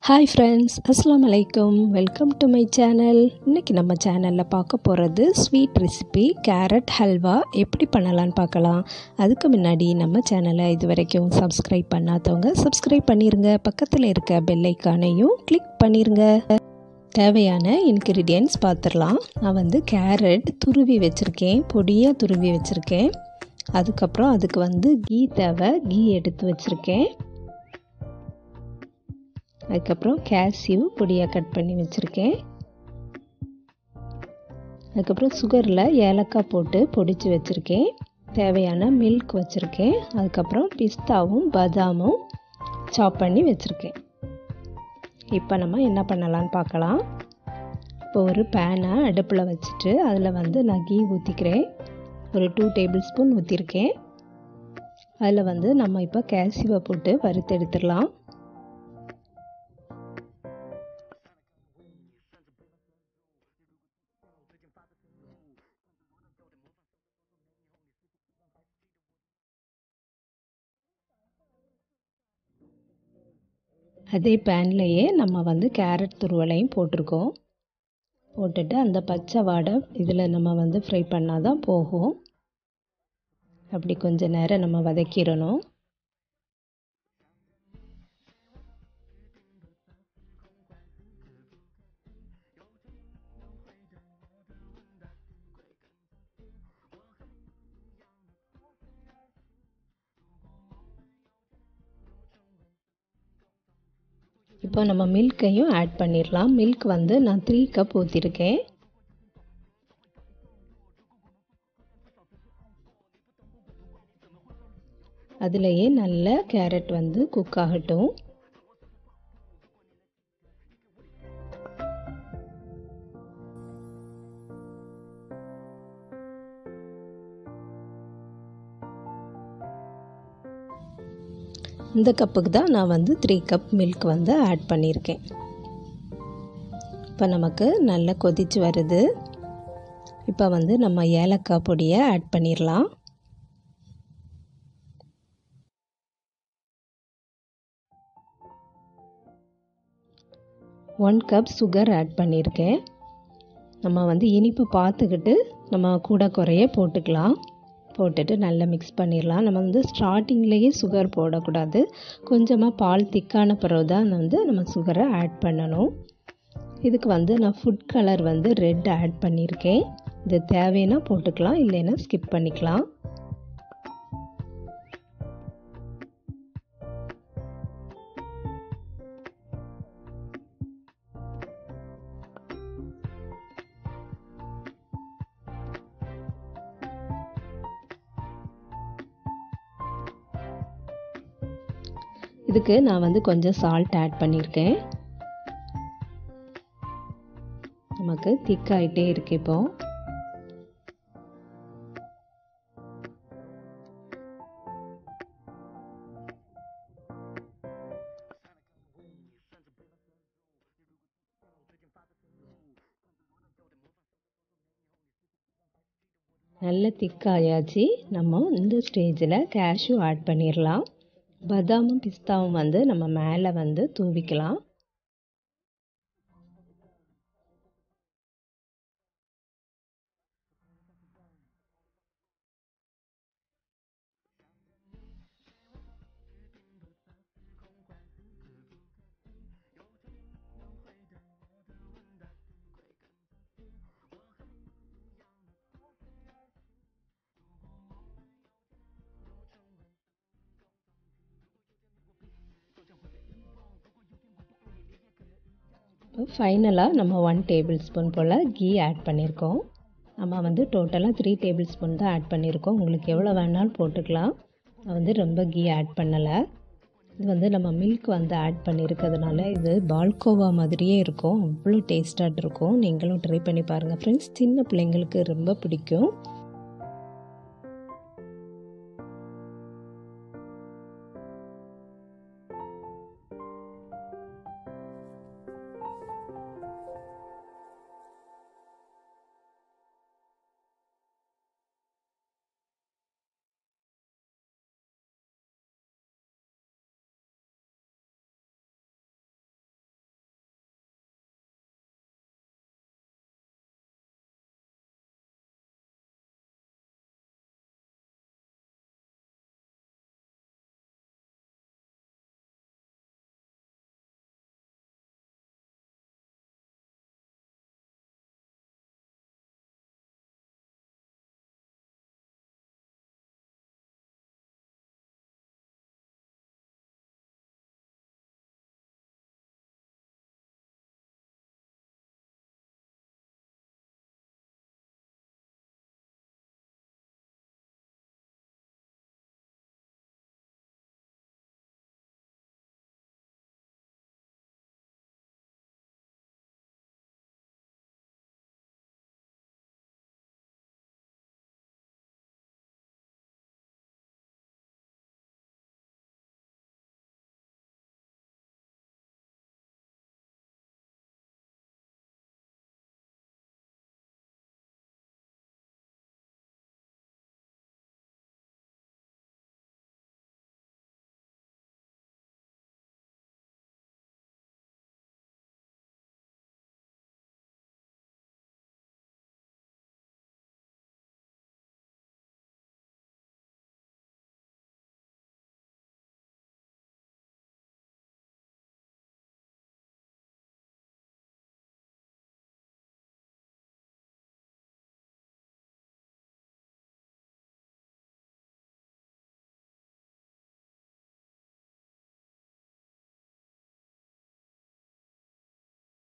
hi friends அஸ்லாம் அலைக்கும் welcome to my channel இன்றைக்கி நம்ம சேனலில் பார்க்க போகிறது ஸ்வீட் ரெசிபி கேரட் ஹல்வா எப்படி பண்ணலான்னு பார்க்கலாம் அதுக்கு முன்னாடி நம்ம சேனலை இது வரைக்கும் சப்ஸ்கிரைப் பண்ணாதவங்க சப்ஸ்கிரைப் பண்ணிடுங்க பக்கத்தில் இருக்க பெல் ஐக்கானையும் கிளிக் பண்ணிடுங்க தேவையான இன்க்ரீடியன்ட்ஸ் பார்த்துடலாம் நான் வந்து கேரட் துருவி வச்சுருக்கேன் பொடியாக துருவி வச்சுருக்கேன் அதுக்கப்புறம் அதுக்கு வந்து கீ தேவை கீ எடுத்து வச்சுருக்கேன் அதுக்கப்புறம் கேஷ்யூ பொடியாக கட் பண்ணி வச்சுருக்கேன் அதுக்கப்புறம் சுகரில் ஏலக்காய் போட்டு பொடிச்சு வச்சுருக்கேன் தேவையான மில்க் வச்சுருக்கேன் அதுக்கப்புறம் பிஸ்தாவும் பாதாமும் சாப் பண்ணி வச்சுருக்கேன் இப்போ நம்ம என்ன பண்ணலான்னு பார்க்கலாம் இப்போ ஒரு பேனை அடுப்பில் வச்சுட்டு அதில் வந்து நான் கீ ஊற்றிக்கிறேன் ஒரு டூ டேபிள் ஸ்பூன் ஊற்றிருக்கேன் அதில் வந்து நம்ம இப்போ கேசிவை போட்டு வறுத்து எடுத்துடலாம் அதே பேன்லேயே நம்ம வந்து கேரட் துருவலையும் போட்டிருக்கோம் போட்டுட்டு அந்த பச்சை வாடை இதில் நம்ம வந்து ஃப்ரை பண்ணால் தான் போகும் அப்படி கொஞ்சம் நேரம் நம்ம வதக்கிடணும் இப்போ நம்ம மில்கையும் ஆட் பண்ணிடலாம் மில்க் வந்து நான் த்ரீ கப் ஊற்றிருக்கேன் அதுலேயே நல்ல கேரட் வந்து குக் ஆகட்டும் இந்த கப்புக்கு தான் நான் வந்து த்ரீ கப் மில்க் வந்து ஆட் பண்ணியிருக்கேன் இப்போ நமக்கு நல்லா கொதிச்சு வருது இப்போ வந்து நம்ம ஏலக்காய் பொடியை ஆட் பண்ணிடலாம் ஒன் கப் சுகர் ஆட் பண்ணியிருக்கேன் நம்ம வந்து இனிப்பு பார்த்துக்கிட்டு நம்ம கூட குறைய போட்டுக்கலாம் போட்டுட்டு நல்லா மிக்ஸ் பண்ணிடலாம் நம்ம வந்து ஸ்டார்டிங்லேயே சுகர் போடக்கூடாது கொஞ்சமாக பால் திக்கான பிறகு தான் வந்து நம்ம சுகரை ஆட் பண்ணணும் இதுக்கு வந்து நான் ஃபுட் கலர் வந்து ரெட் ஆட் பண்ணியிருக்கேன் இது தேவைன்னா போட்டுக்கலாம் இல்லைன்னா ஸ்கிப் பண்ணிக்கலாம் இதுக்கு நான் வந்து கொஞ்சம் சால்ட் ஆட் பண்ணியிருக்கேன் நமக்கு திக்காயிட்டே இருக்கு இப்போ நல்ல திக்காயாச்சு நம்ம இந்த ஸ்டேஜில் கேஷ்யூ ஆட் பண்ணிடலாம் பதாமும் பிஸ்தாவும் வந்து நம்ம மேலே வந்து தூவிக்கலாம் இப்போ ஃபைனலாக நம்ம ஒன் டேபிள் ஸ்பூன் போல் கீ ஆட் பண்ணியிருக்கோம் நம்ம வந்து டோட்டலாக த்ரீ டேபிள் ஸ்பூன் தான் ஆட் பண்ணியிருக்கோம் உங்களுக்கு எவ்வளோ வேணாலும் போட்டுக்கலாம் நான் வந்து ரொம்ப கீ ஆட் பண்ணலை இது வந்து நம்ம மில்க் வந்து ஆட் பண்ணியிருக்கிறதுனால இது பால்கோவா மாதிரியே இருக்கும் அவ்வளோ டேஸ்ட்டாக இருக்கும் நீங்களும் ட்ரை பண்ணி பாருங்கள் ஃப்ரெண்ட்ஸ் சின்ன பிள்ளைங்களுக்கு ரொம்ப பிடிக்கும்